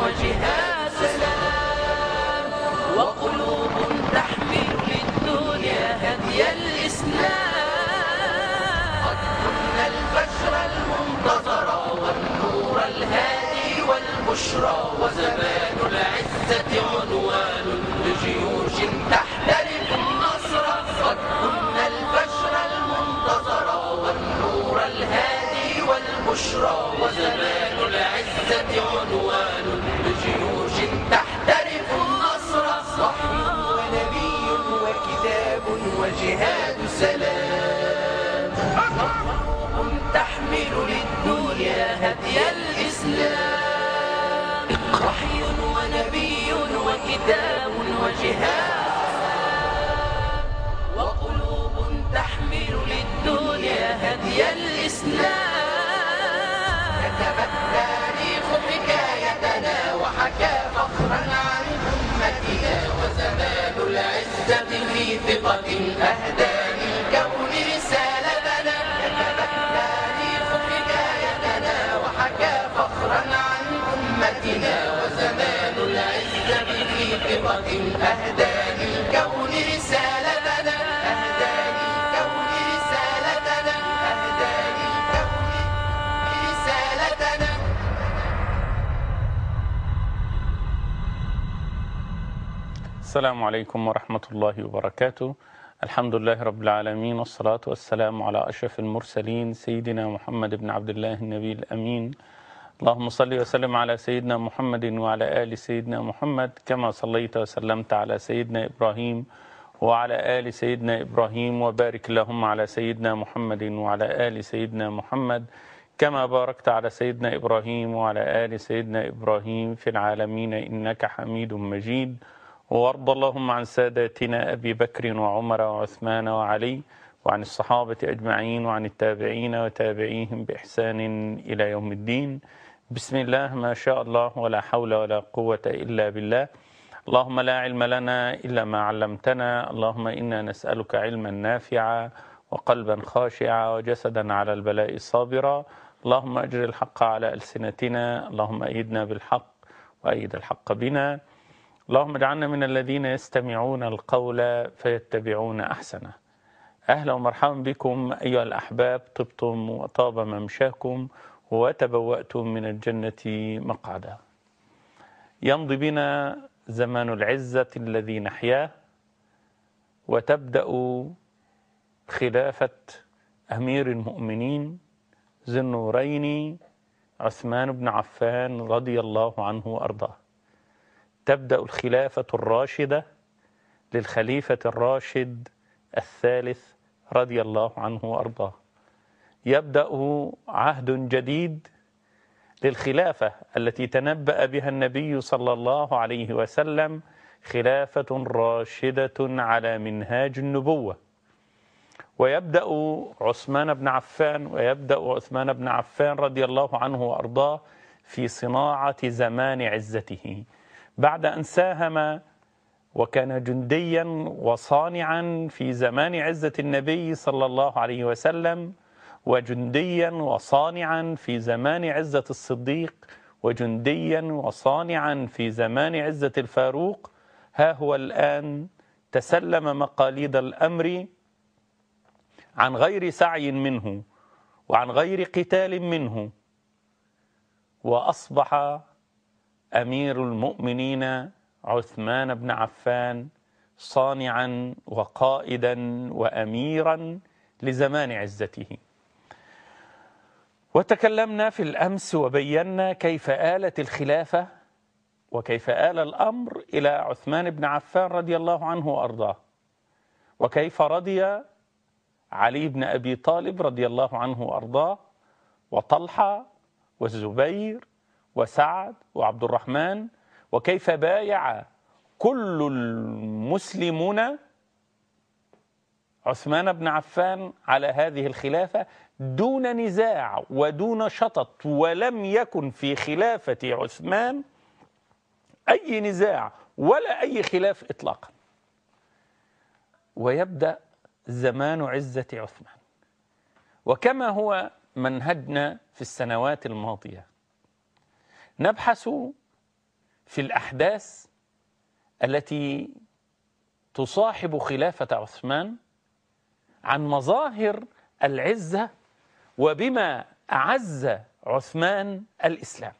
وجهاد سلام وقلوب تحمل للدنيا هدي الإسلام قد كنا البشر المنتظر والنور الهادي والبشرى وزمان العزة عنوان لجيوش تحترم النصر قد كنا البشر المنتظر والنور الهادي والبشرى وزمان العزة عنوان لجيوش تحترم النصر وحي ونبي وكتاب وجهاد سلام حروب تحمل للدنيا هدي الإسلام وحي ونبي وكتاب وجهاد وقلوب تحمل للدنيا هدي الإسلام كتب التاريخ حكايتنا وحكى فخرا عن أمتنا وزمان العزة في ثقة أهدى للكون رسالتنا كتب التاريخ حكايتنا وحكى فخرا عن أمتنا وزمان العزة في ثقة أهدى للكون رسالتنا أهدى للكون رسالتنا أهدى للكون رسالتنا السلام عليكم ورحمة الله وبركاته الحمد لله رب العالمين والصلاة والسلام على أشرف المرسلين سيدنا محمد بن عبد الله النبي الأمين اللهم صل وسلم على سيدنا محمد وعلى آل سيدنا محمد كما صليت وسلمت على سيدنا إبراهيم وعلى آل سيدنا إبراهيم وبارك اللهم على سيدنا محمد وعلى آل سيدنا محمد كما باركت على سيدنا إبراهيم وعلى آل سيدنا إبراهيم في العالمين إنك حميد مجيد وارض اللهم عن ساداتنا أبي بكر وعمر وعثمان وعلي وعن الصحابة أجمعين وعن التابعين وتابعيهم بإحسان إلى يوم الدين بسم الله ما شاء الله ولا حول ولا قوة إلا بالله اللهم لا علم لنا إلا ما علمتنا اللهم إنا نسألك علما نافعا وقلبا خاشعا وجسدا على البلاء صابرا اللهم أجر الحق على ألسنتنا اللهم أيدنا بالحق وأيد الحق بنا اللهم اجعلنا من الذين يستمعون القول فيتبعون أحسنه أهلا ومرحبا بكم أيها الأحباب طبتم وطاب ممشاكم وتبوأتم من الجنة مقعدا يمضي بنا زمان العزة الذي نحياه وتبدأ خلافة أمير المؤمنين ذي النورين عثمان بن عفان رضي الله عنه وأرضاه تبدأ الخلافة الراشدة للخليفة الراشد الثالث رضي الله عنه وأرضاه يبدأ عهد جديد للخلافة التي تنبأ بها النبي صلى الله عليه وسلم خلافة راشدة على منهاج النبوة ويبدأ عثمان بن عفان ويبدأ عثمان بن عفان رضي الله عنه وأرضاه في صناعة زمان عزته بعد أن ساهم وكان جنديا وصانعا في زمان عزة النبي صلى الله عليه وسلم وجنديا وصانعا في زمان عزة الصديق وجنديا وصانعا في زمان عزة الفاروق ها هو الآن تسلم مقاليد الأمر عن غير سعي منه وعن غير قتال منه وأصبح أمير المؤمنين عثمان بن عفان صانعا وقائدا وأميرا لزمان عزته وتكلمنا في الأمس وبينا كيف آلت الخلافة وكيف آل الأمر إلى عثمان بن عفان رضي الله عنه وأرضاه وكيف رضي علي بن أبي طالب رضي الله عنه وأرضاه وطلحة والزبير وسعد وعبد الرحمن وكيف بايع كل المسلمون عثمان بن عفان على هذه الخلافة دون نزاع ودون شطط ولم يكن في خلافة عثمان أي نزاع ولا أي خلاف إطلاقا ويبدأ زمان عزة عثمان وكما هو منهجنا في السنوات الماضية نبحث في الأحداث التي تصاحب خلافة عثمان عن مظاهر العزة وبما أعز عثمان الإسلام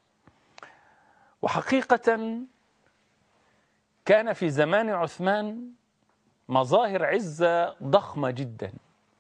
وحقيقة كان في زمان عثمان مظاهر عزة ضخمة جدا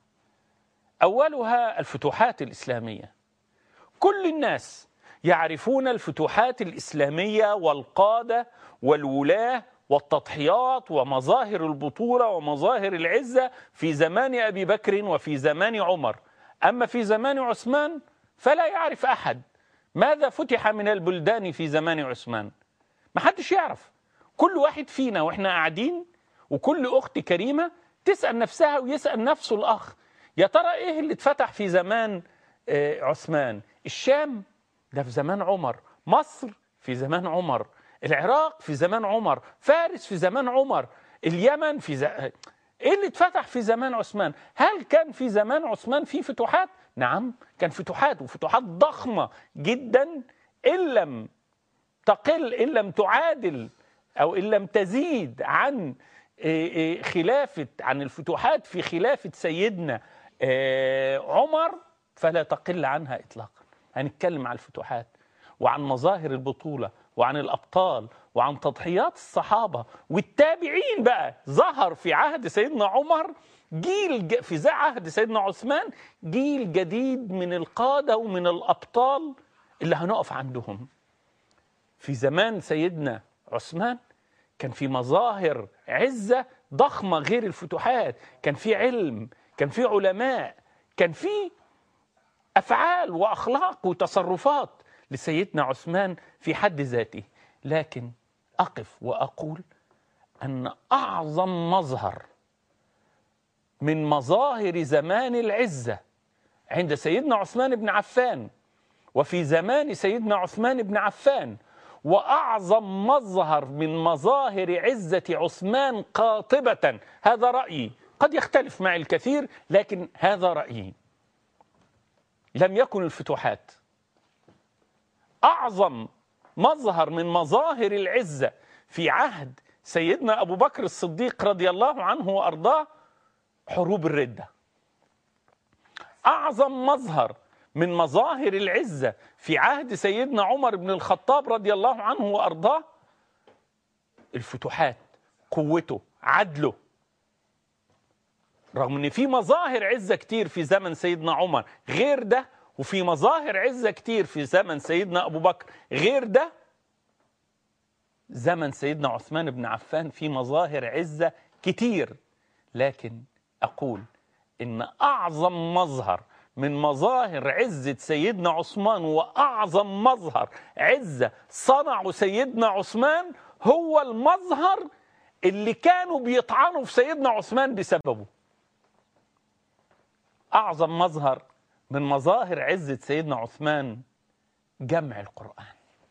أولها الفتوحات الإسلامية كل الناس يعرفون الفتوحات الإسلامية والقادة والولاة والتضحيات ومظاهر البطولة ومظاهر العزة في زمان أبي بكر وفي زمان عمر أما في زمان عثمان فلا يعرف أحد ماذا فتح من البلدان في زمان عثمان ما حدش يعرف كل واحد فينا وإحنا قاعدين وكل أخت كريمة تسأل نفسها ويسأل نفسه الأخ يا ترى إيه اللي اتفتح في زمان آه، عثمان الشام ده في زمان عمر مصر في زمان عمر العراق في زمان عمر فارس في زمان عمر اليمن في ز... ايه اللي اتفتح في زمان عثمان هل كان في زمان عثمان في فتوحات نعم كان فتوحات وفتوحات ضخمة جدا إن لم تقل إن لم تعادل أو إن لم تزيد عن إيه إيه خلافة عن الفتوحات في خلافة سيدنا آه، عمر فلا تقل عنها إطلاقا هنتكلم عن الفتوحات وعن مظاهر البطولة وعن الأبطال وعن تضحيات الصحابة والتابعين بقى ظهر في عهد سيدنا عمر جيل ج- في زي عهد سيدنا عثمان جيل جديد من القادة ومن الأبطال اللي هنقف عندهم في زمان سيدنا عثمان كان في مظاهر عزة ضخمة غير الفتوحات كان في علم كان في علماء كان في أفعال وأخلاق وتصرفات لسيدنا عثمان في حد ذاته لكن أقف وأقول أن أعظم مظهر من مظاهر زمان العزة عند سيدنا عثمان بن عفان وفي زمان سيدنا عثمان بن عفان واعظم مظهر من مظاهر عزه عثمان قاطبه هذا رايي قد يختلف معي الكثير لكن هذا رايي لم يكن الفتوحات اعظم مظهر من مظاهر العزه في عهد سيدنا ابو بكر الصديق رضي الله عنه وارضاه حروب الرده اعظم مظهر من مظاهر العزه في عهد سيدنا عمر بن الخطاب رضي الله عنه وارضاه الفتوحات قوته عدله رغم ان في مظاهر عزه كتير في زمن سيدنا عمر غير ده وفي مظاهر عزه كتير في زمن سيدنا ابو بكر غير ده زمن سيدنا عثمان بن عفان في مظاهر عزه كتير لكن اقول ان اعظم مظهر من مظاهر عزة سيدنا عثمان وأعظم مظهر عزة صنعه سيدنا عثمان هو المظهر اللي كانوا بيطعنوا في سيدنا عثمان بسببه أعظم مظهر من مظاهر عزة سيدنا عثمان جمع القرآن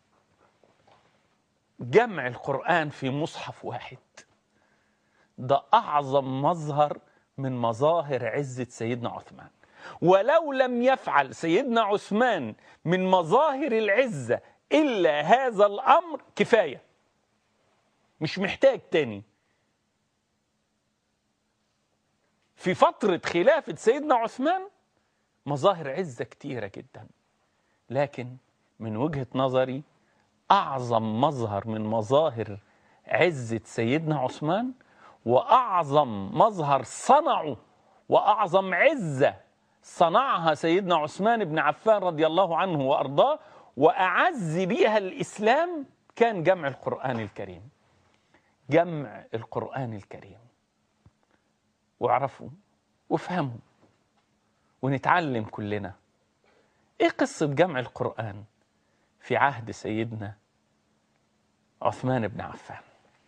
جمع القرآن في مصحف واحد ده أعظم مظهر من مظاهر عزة سيدنا عثمان ولو لم يفعل سيدنا عثمان من مظاهر العزة إلا هذا الأمر كفاية مش محتاج تاني في فترة خلافة سيدنا عثمان مظاهر عزة كتيرة جدا لكن من وجهة نظري أعظم مظهر من مظاهر عزة سيدنا عثمان وأعظم مظهر صنعه وأعظم عزة صنعها سيدنا عثمان بن عفان رضي الله عنه وأرضاه وأعز بها الإسلام كان جمع القرآن الكريم جمع القرآن الكريم واعرفوا وافهموا ونتعلم كلنا ايه قصة جمع القرآن في عهد سيدنا عثمان بن عفان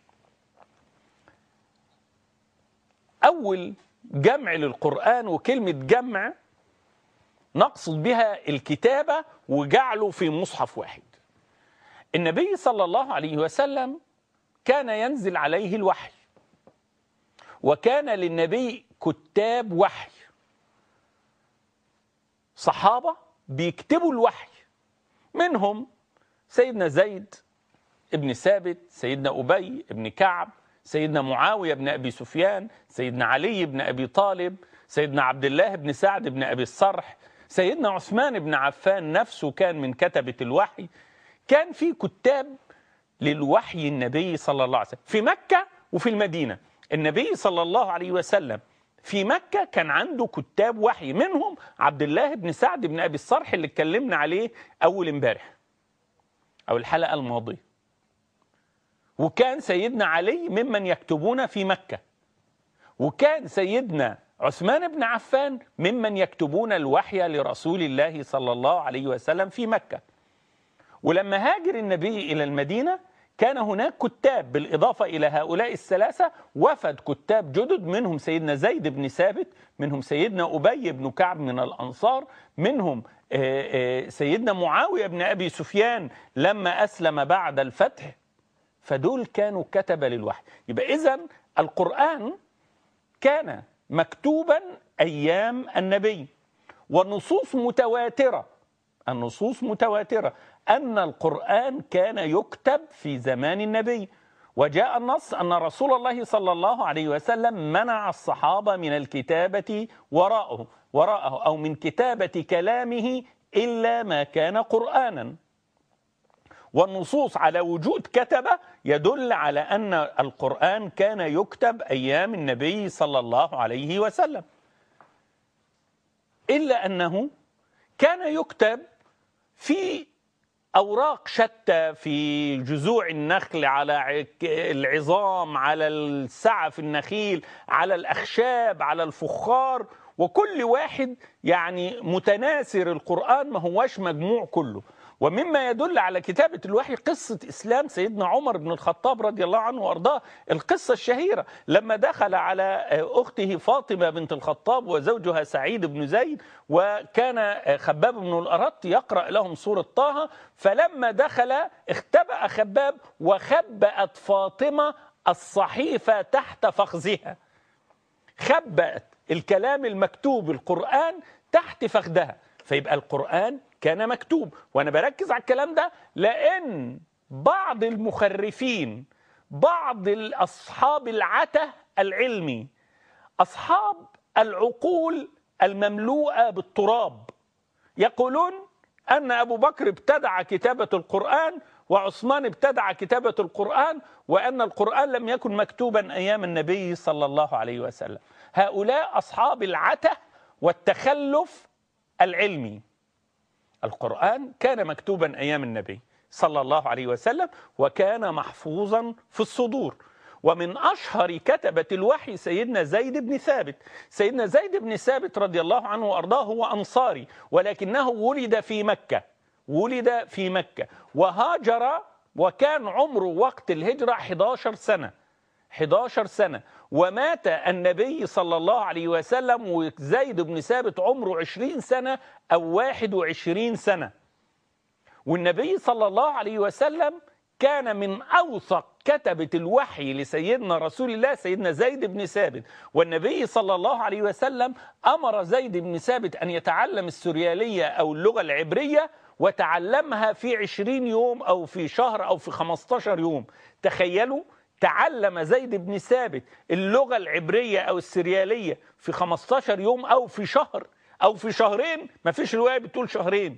أول جمع للقرآن وكلمة جمع نقصد بها الكتابة وجعله في مصحف واحد النبي صلى الله عليه وسلم كان ينزل عليه الوحي وكان للنبي كتاب وحي صحابة بيكتبوا الوحي منهم سيدنا زيد ابن ثابت سيدنا أبي ابن كعب سيدنا معاوية بن أبي سفيان سيدنا علي بن أبي طالب سيدنا عبد الله بن سعد بن أبي الصرح سيدنا عثمان بن عفان نفسه كان من كتبة الوحي كان في كتاب للوحي النبي صلى الله عليه وسلم في مكة وفي المدينة النبي صلى الله عليه وسلم في مكة كان عنده كتاب وحي منهم عبد الله بن سعد بن أبي الصرح اللي اتكلمنا عليه أول امبارح أو الحلقة الماضية وكان سيدنا علي ممن يكتبون في مكة وكان سيدنا عثمان بن عفان ممن يكتبون الوحي لرسول الله صلى الله عليه وسلم في مكة ولما هاجر النبي إلى المدينة كان هناك كتاب بالإضافة إلى هؤلاء الثلاثة وفد كتاب جدد منهم سيدنا زيد بن ثابت منهم سيدنا أبي بن كعب من الأنصار منهم سيدنا معاوية بن أبي سفيان لما أسلم بعد الفتح فدول كانوا كتب للوحي يبقى إذا القرآن كان مكتوبا أيام النبي والنصوص متواترة النصوص متواترة أن القرآن كان يكتب في زمان النبي وجاء النص أن رسول الله صلى الله عليه وسلم منع الصحابة من الكتابة وراءه وراءه أو من كتابة كلامه إلا ما كان قرآنا والنصوص على وجود كتبة يدل على أن القرآن كان يكتب أيام النبي صلى الله عليه وسلم إلا أنه كان يكتب في أوراق شتى في جذوع النخل على العظام على السعف النخيل على الأخشاب على الفخار وكل واحد يعني متناثر القرآن ما هوش مجموع كله ومما يدل على كتابة الوحي قصة إسلام سيدنا عمر بن الخطاب رضي الله عنه وأرضاه القصة الشهيرة لما دخل على أخته فاطمة بنت الخطاب وزوجها سعيد بن زيد وكان خباب بن الأرط يقرأ لهم سورة طه فلما دخل اختبأ خباب وخبأت فاطمة الصحيفة تحت فخذها خبأت الكلام المكتوب القرآن تحت فخذها فيبقى القرآن كان مكتوب وأنا بركز على الكلام ده لأن بعض المخرفين بعض أصحاب العته العلمي أصحاب العقول المملوءة بالتراب يقولون أن أبو بكر ابتدع كتابة القرآن وعثمان ابتدع كتابة القرآن وأن القرآن لم يكن مكتوبا أيام النبي صلى الله عليه وسلم هؤلاء أصحاب العته والتخلف العلمي القرآن كان مكتوبا أيام النبي صلى الله عليه وسلم وكان محفوظا في الصدور ومن أشهر كتبة الوحي سيدنا زيد بن ثابت سيدنا زيد بن ثابت رضي الله عنه وأرضاه هو أنصاري ولكنه ولد في مكة ولد في مكة وهاجر وكان عمره وقت الهجرة 11 سنة 11 سنة ومات النبي صلى الله عليه وسلم وزيد بن ثابت عمره 20 سنة أو 21 سنة والنبي صلى الله عليه وسلم كان من أوثق كتبة الوحي لسيدنا رسول الله سيدنا زيد بن ثابت والنبي صلى الله عليه وسلم أمر زيد بن ثابت أن يتعلم السريالية أو اللغة العبرية وتعلمها في 20 يوم أو في شهر أو في 15 يوم تخيلوا تعلم زيد بن ثابت اللغة العبرية أو السريالية في 15 يوم أو في شهر أو في شهرين ما فيش رواية بتقول شهرين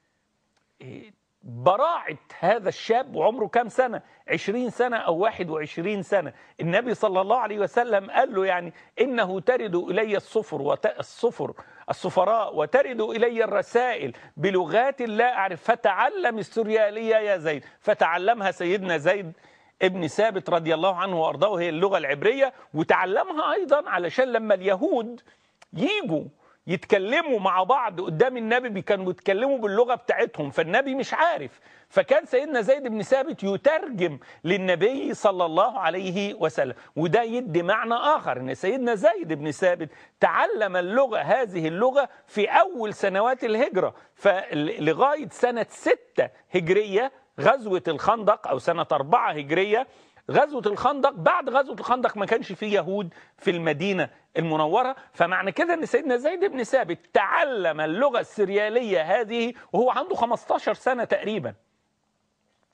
براعة هذا الشاب وعمره كام سنة 20 سنة أو 21 سنة النبي صلى الله عليه وسلم قال له يعني إنه ترد إلي الصفر وت... الصفر السفراء وترد إلي الرسائل بلغات لا أعرف فتعلم السريالية يا زيد فتعلمها سيدنا زيد ابن ثابت رضي الله عنه وارضاه هي اللغه العبريه وتعلمها ايضا علشان لما اليهود يجوا يتكلموا مع بعض قدام النبي كانوا بيتكلموا باللغه بتاعتهم فالنبي مش عارف فكان سيدنا زيد بن ثابت يترجم للنبي صلى الله عليه وسلم وده يدي معنى اخر ان سيدنا زيد بن ثابت تعلم اللغه هذه اللغه في اول سنوات الهجره فلغايه سنه ستة هجريه غزوة الخندق أو سنة أربعة هجرية غزوة الخندق بعد غزوة الخندق ما كانش فيه يهود في المدينة المنورة فمعنى كده أن سيدنا زيد بن ثابت تعلم اللغة السريالية هذه وهو عنده 15 سنة تقريبا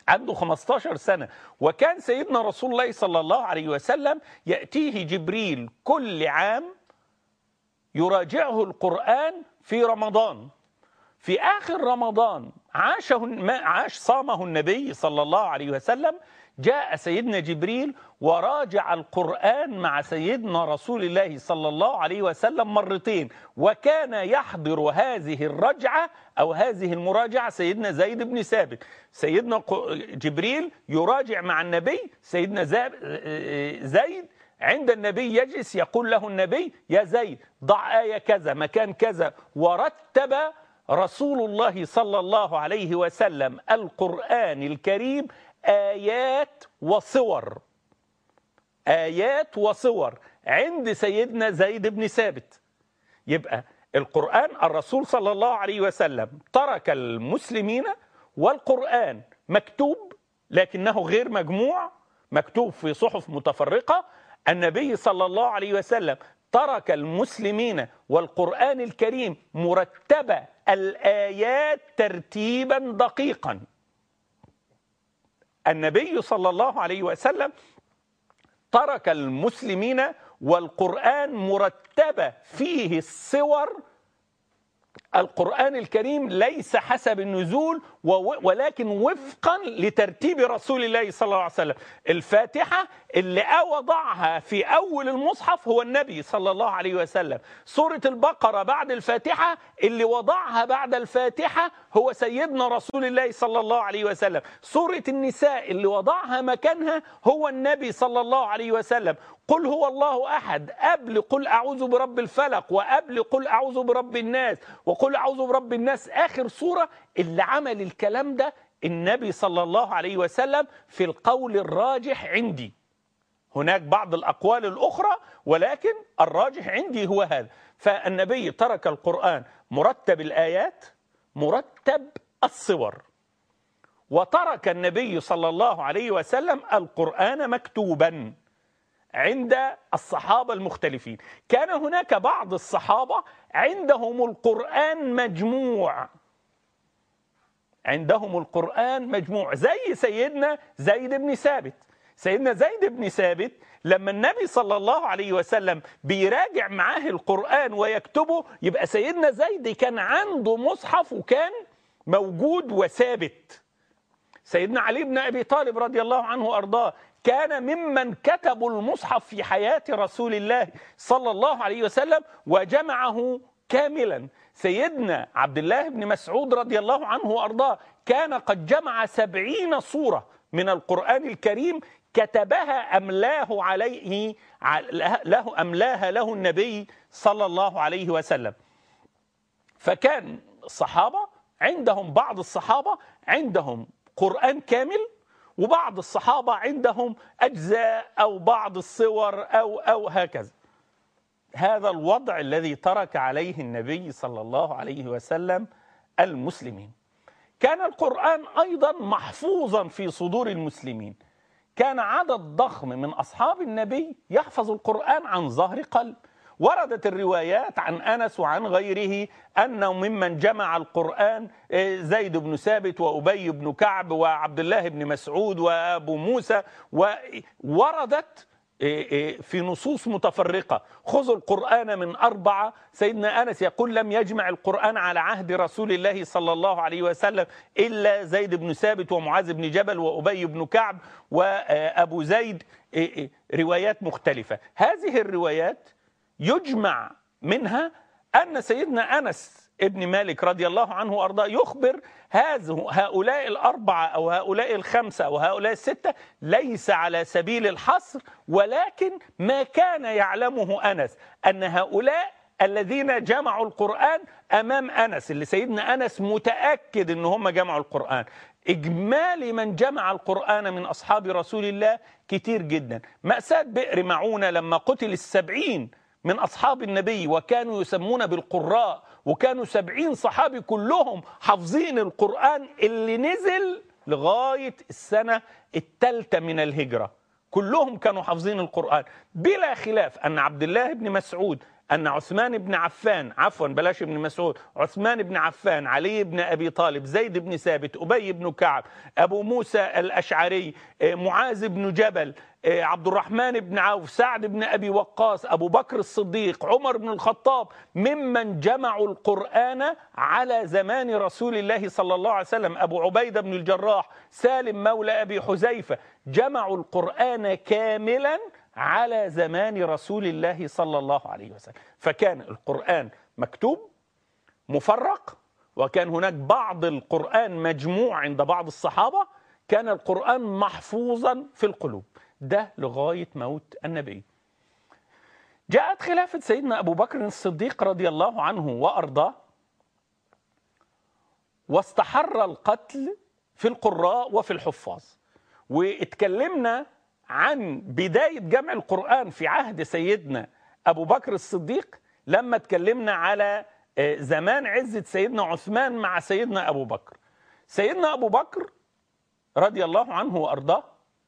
عنده 15 سنة وكان سيدنا رسول الله صلى الله عليه وسلم يأتيه جبريل كل عام يراجعه القرآن في رمضان في آخر رمضان عاشه ما عاش صامه النبي صلى الله عليه وسلم جاء سيدنا جبريل وراجع القرآن مع سيدنا رسول الله صلى الله عليه وسلم مرتين وكان يحضر هذه الرجعة أو هذه المراجعة سيدنا زيد بن ثابت سيدنا جبريل يراجع مع النبي سيدنا زيد عند النبي يجلس يقول له النبي يا زيد ضع آية كذا مكان كذا ورتب رسول الله صلى الله عليه وسلم القرآن الكريم آيات وصور آيات وصور عند سيدنا زيد بن ثابت يبقى القرآن الرسول صلى الله عليه وسلم ترك المسلمين والقرآن مكتوب لكنه غير مجموع مكتوب في صحف متفرقة النبي صلى الله عليه وسلم ترك المسلمين والقرآن الكريم مرتبة الآيات ترتيبا دقيقا النبي صلى الله عليه وسلم ترك المسلمين والقرآن مرتبة فيه الصور القرآن الكريم ليس حسب النزول ولكن وفقا لترتيب رسول الله صلى الله عليه وسلم الفاتحة اللي وضعها في أول المصحف هو النبي صلى الله عليه وسلم سورة البقرة بعد الفاتحة اللي وضعها بعد الفاتحة هو سيدنا رسول الله صلى الله عليه وسلم سورة النساء اللي وضعها مكانها هو النبي صلى الله عليه وسلم قل هو الله أحد قبل قل أعوذ برب الفلق وقبل قل أعوذ برب الناس وقل أعوذ برب الناس آخر سورة اللي عمل الكلام ده النبي صلى الله عليه وسلم في القول الراجح عندي هناك بعض الأقوال الأخرى ولكن الراجح عندي هو هذا فالنبي ترك القرآن مرتب الآيات مرتب الصور وترك النبي صلى الله عليه وسلم القرآن مكتوبا عند الصحابة المختلفين كان هناك بعض الصحابة عندهم القرآن مجموع عندهم القرآن مجموع زي سيدنا زيد بن ثابت سيدنا زيد بن ثابت لما النبي صلى الله عليه وسلم بيراجع معاه القرآن ويكتبه يبقى سيدنا زيد كان عنده مصحف وكان موجود وثابت سيدنا علي بن أبي طالب رضي الله عنه وأرضاه كان ممن كتبوا المصحف في حياة رسول الله صلى الله عليه وسلم وجمعه كاملا سيدنا عبد الله بن مسعود رضي الله عنه وأرضاه كان قد جمع سبعين صورة من القرآن الكريم كتبها أملاه عليه له أملاها له النبي صلى الله عليه وسلم فكان الصحابة عندهم بعض الصحابة عندهم قرآن كامل وبعض الصحابة عندهم أجزاء أو بعض الصور أو أو هكذا هذا الوضع الذي ترك عليه النبي صلى الله عليه وسلم المسلمين كان القرآن أيضا محفوظا في صدور المسلمين كان عدد ضخم من أصحاب النبي يحفظ القرآن عن ظهر قلب وردت الروايات عن أنس وعن غيره أنه ممن جمع القرآن زيد بن ثابت وأبي بن كعب وعبد الله بن مسعود وأبو موسى ووردت في نصوص متفرقة خذوا القرآن من أربعة سيدنا أنس يقول لم يجمع القرآن على عهد رسول الله صلى الله عليه وسلم إلا زيد بن ثابت ومعاذ بن جبل وأبي بن كعب وأبو زيد روايات مختلفة هذه الروايات يجمع منها أن سيدنا أنس ابن مالك رضي الله عنه وأرضاه يخبر هذا هؤلاء الأربعة أو هؤلاء الخمسة أو هؤلاء الستة ليس على سبيل الحصر ولكن ما كان يعلمه أنس أن هؤلاء الذين جمعوا القرآن أمام أنس اللي سيدنا أنس متأكد أن هم جمعوا القرآن إجمالي من جمع القرآن من أصحاب رسول الله كتير جدا مأساة بئر معونة لما قتل السبعين من أصحاب النبي وكانوا يسمون بالقراء وكانوا سبعين صحابي كلهم حافظين القرآن اللي نزل لغاية السنة الثالثة من الهجرة كلهم كانوا حافظين القرآن بلا خلاف أن عبد الله بن مسعود أن عثمان بن عفان عفوا بلاش ابن مسعود عثمان بن عفان علي بن أبي طالب زيد بن ثابت أبي بن كعب أبو موسى الأشعري آه، معاذ بن جبل آه، عبد الرحمن بن عوف سعد بن أبي وقاص أبو بكر الصديق عمر بن الخطاب ممن جمعوا القرآن على زمان رسول الله صلى الله عليه وسلم أبو عبيدة بن الجراح سالم مولى أبي حذيفة جمعوا القرآن كاملا على زمان رسول الله صلى الله عليه وسلم فكان القرآن مكتوب مفرق وكان هناك بعض القرآن مجموع عند بعض الصحابة كان القرآن محفوظا في القلوب ده لغاية موت النبي جاءت خلافة سيدنا أبو بكر الصديق رضي الله عنه وأرضاه واستحر القتل في القراء وفي الحفاظ واتكلمنا عن بداية جمع القرآن في عهد سيدنا أبو بكر الصديق لما اتكلمنا على آه، زمان عزة سيدنا عثمان مع سيدنا أبو بكر سيدنا أبو بكر رضي الله عنه وأرضاه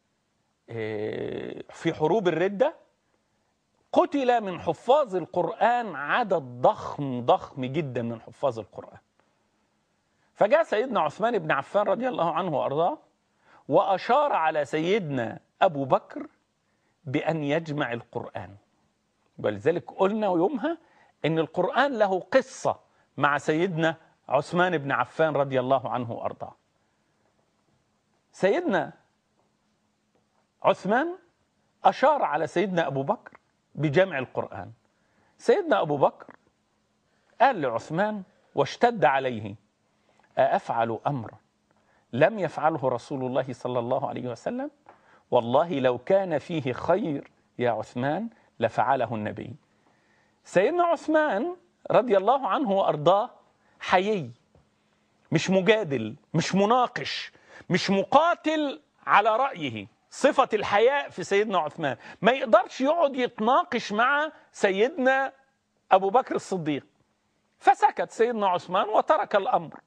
آه، في حروب الردة قتل من حفاظ القرآن عدد ضخم ضخم جدا من حفاظ القرآن فجاء سيدنا عثمان بن عفان رضي الله عنه وأرضاه وأشار على سيدنا أبو بكر بأن يجمع القرآن ولذلك قلنا يومها أن القرآن له قصة مع سيدنا عثمان بن عفان رضي الله عنه وأرضاه سيدنا عثمان أشار على سيدنا أبو بكر بجمع القرآن سيدنا أبو بكر قال لعثمان واشتد عليه أفعل أمرا لم يفعله رسول الله صلى الله عليه وسلم والله لو كان فيه خير يا عثمان لفعله النبي سيدنا عثمان رضي الله عنه وأرضاه حيي مش مجادل مش مناقش مش مقاتل على رأيه صفة الحياء في سيدنا عثمان ما يقدرش يقعد يتناقش مع سيدنا أبو بكر الصديق فسكت سيدنا عثمان وترك الأمر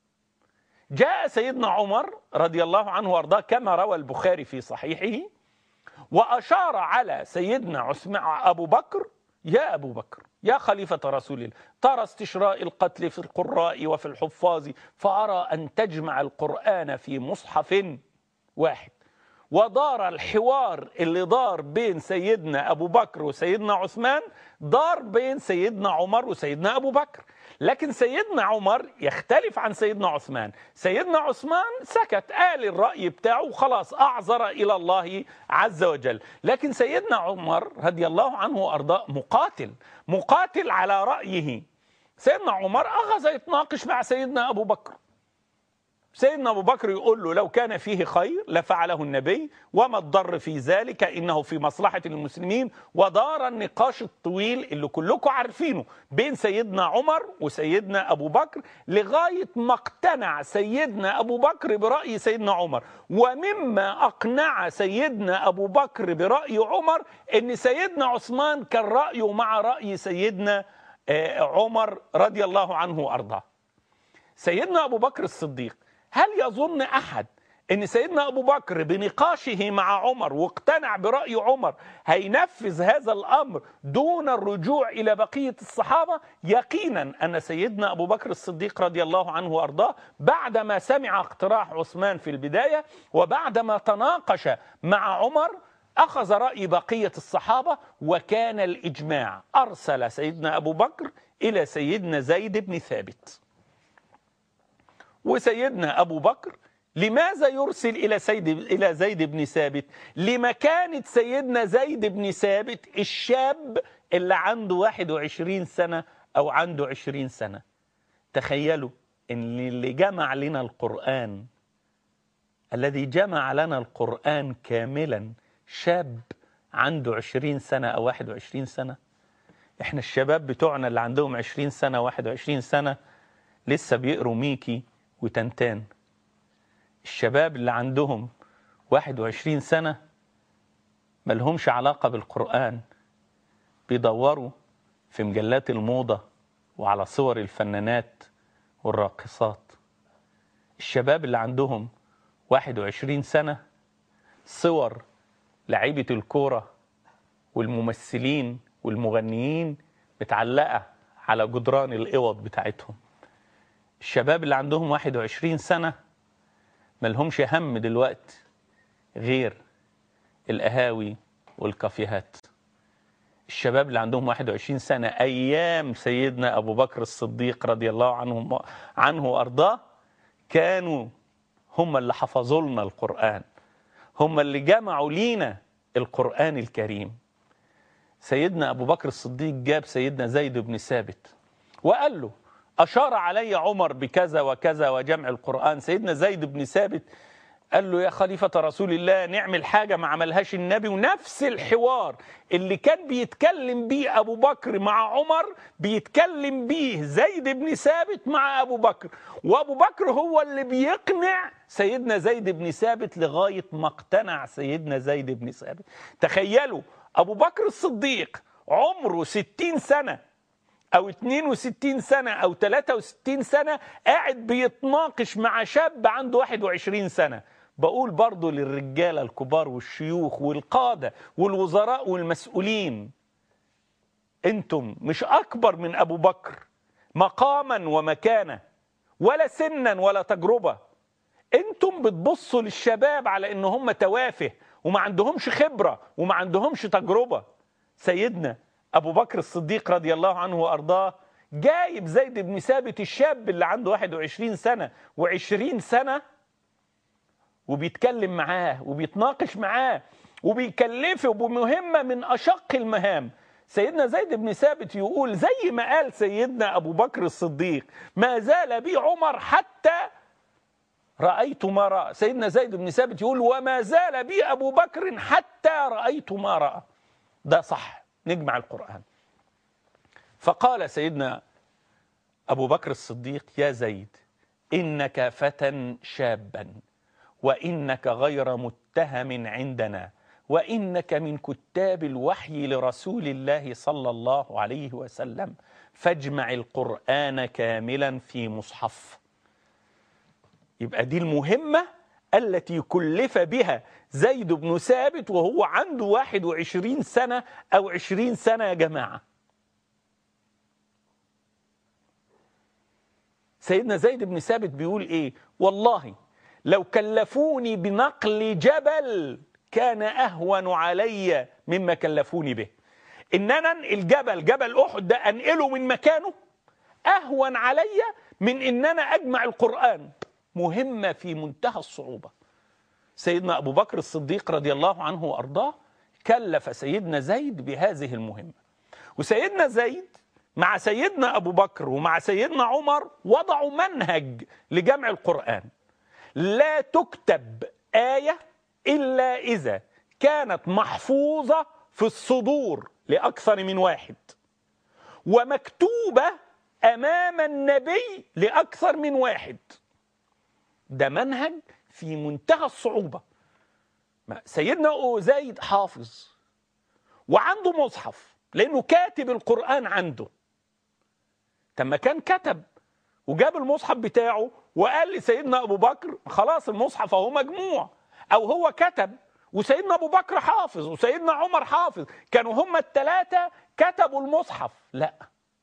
جاء سيدنا عمر رضي الله عنه وارضاه كما روى البخاري في صحيحه واشار على سيدنا عثمان ابو بكر يا ابو بكر يا خليفه رسول الله ترى استشراء القتل في القراء وفي الحفاظ فارى ان تجمع القران في مصحف واحد ودار الحوار اللي دار بين سيدنا ابو بكر وسيدنا عثمان دار بين سيدنا عمر وسيدنا ابو بكر لكن سيدنا عمر يختلف عن سيدنا عثمان سيدنا عثمان سكت قال الرأي بتاعه وخلاص أعذر إلى الله عز وجل لكن سيدنا عمر رضي الله عنه وأرضاه مقاتل مقاتل على رأيه سيدنا عمر أخذ يتناقش مع سيدنا أبو بكر سيدنا أبو بكر يقول له لو كان فيه خير لفعله النبي وما الضر في ذلك إنه في مصلحة المسلمين ودار النقاش الطويل اللي كلكم عارفينه بين سيدنا عمر وسيدنا أبو بكر لغاية ما اقتنع سيدنا أبو بكر برأي سيدنا عمر ومما أقنع سيدنا أبو بكر برأي عمر أن سيدنا عثمان كان رأيه مع رأي سيدنا آه، عمر رضي الله عنه وأرضاه سيدنا أبو بكر الصديق هل يظن أحد أن سيدنا أبو بكر بنقاشه مع عمر واقتنع برأي عمر هينفذ هذا الأمر دون الرجوع إلى بقية الصحابة يقينا أن سيدنا أبو بكر الصديق رضي الله عنه وأرضاه بعدما سمع اقتراح عثمان في البداية وبعدما تناقش مع عمر أخذ رأي بقية الصحابة وكان الإجماع أرسل سيدنا أبو بكر إلى سيدنا زيد بن ثابت وسيدنا أبو بكر لماذا يرسل إلى سيد إلى زيد بن ثابت لمكانة سيدنا زيد بن ثابت الشاب اللي عنده 21 سنة أو عنده 20 سنة تخيلوا إن اللي جمع لنا القرآن الذي جمع لنا القرآن كاملا شاب عنده 20 سنة أو 21 سنة احنا الشباب بتوعنا اللي عندهم 20 سنة 21 سنة لسه بيقروا ميكي وتنتان الشباب اللي عندهم 21 سنة ملهمش علاقة بالقرآن بيدوروا في مجلات الموضة وعلى صور الفنانات والراقصات الشباب اللي عندهم 21 سنة صور لعيبة الكورة والممثلين والمغنيين متعلقة على جدران الأوض بتاعتهم الشباب اللي عندهم 21 سنة ملهمش هم دلوقتي غير القهاوي والكافيهات الشباب اللي عندهم 21 سنة أيام سيدنا أبو بكر الصديق رضي الله عنه عنه وأرضاه كانوا هم اللي حفظوا لنا القرآن هم اللي جمعوا لينا القرآن الكريم سيدنا أبو بكر الصديق جاب سيدنا زيد بن ثابت وقال له أشار علي عمر بكذا وكذا وجمع القرآن سيدنا زيد بن ثابت قال له يا خليفة رسول الله نعمل حاجة ما عملهاش النبي ونفس الحوار اللي كان بيتكلم بيه أبو بكر مع عمر بيتكلم بيه زيد بن ثابت مع أبو بكر وأبو بكر هو اللي بيقنع سيدنا زيد بن ثابت لغاية ما اقتنع سيدنا زيد بن ثابت تخيلوا أبو بكر الصديق عمره ستين سنة أو 62 سنة أو 63 سنة قاعد بيتناقش مع شاب عنده 21 سنة بقول برضو للرجالة الكبار والشيوخ والقادة والوزراء والمسؤولين انتم مش أكبر من أبو بكر مقاما ومكانة ولا سنا ولا تجربة انتم بتبصوا للشباب على ان هم توافه وما عندهمش خبرة وما عندهمش تجربة سيدنا أبو بكر الصديق رضي الله عنه وأرضاه جايب زيد بن ثابت الشاب اللي عنده 21 سنة و20 سنة وبيتكلم معاه وبيتناقش معاه وبيكلفه بمهمة من أشق المهام سيدنا زيد بن ثابت يقول زي ما قال سيدنا أبو بكر الصديق ما زال بي عمر حتى رأيت ما رأى سيدنا زيد بن ثابت يقول وما زال بي أبو بكر حتى رأيت ما رأى ده صح نجمع القرآن فقال سيدنا أبو بكر الصديق يا زيد إنك فتى شابا وإنك غير متهم عندنا وإنك من كتاب الوحي لرسول الله صلى الله عليه وسلم فاجمع القرآن كاملا في مصحف يبقى دي المهمة التي كلف بها زيد بن ثابت وهو عنده 21 سنة أو 20 سنة يا جماعة سيدنا زيد بن ثابت بيقول إيه والله لو كلفوني بنقل جبل كان أهون علي مما كلفوني به إن أنا أنقل جبل جبل أحد ده أنقله من مكانه أهون علي من إن أنا أجمع القرآن مهمة في منتهى الصعوبة سيدنا أبو بكر الصديق رضي الله عنه وأرضاه كلف سيدنا زيد بهذه المهمة وسيدنا زيد مع سيدنا أبو بكر ومع سيدنا عمر وضعوا منهج لجمع القرآن لا تكتب آية إلا إذا كانت محفوظة في الصدور لأكثر من واحد ومكتوبة أمام النبي لأكثر من واحد ده منهج في منتهى الصعوبة سيدنا زيد حافظ وعنده مصحف لأنه كاتب القرآن عنده لما كان كتب وجاب المصحف بتاعه وقال لسيدنا أبو بكر خلاص المصحف أهو مجموع أو هو كتب وسيدنا أبو بكر حافظ وسيدنا عمر حافظ كانوا هما الثلاثة كتبوا المصحف لا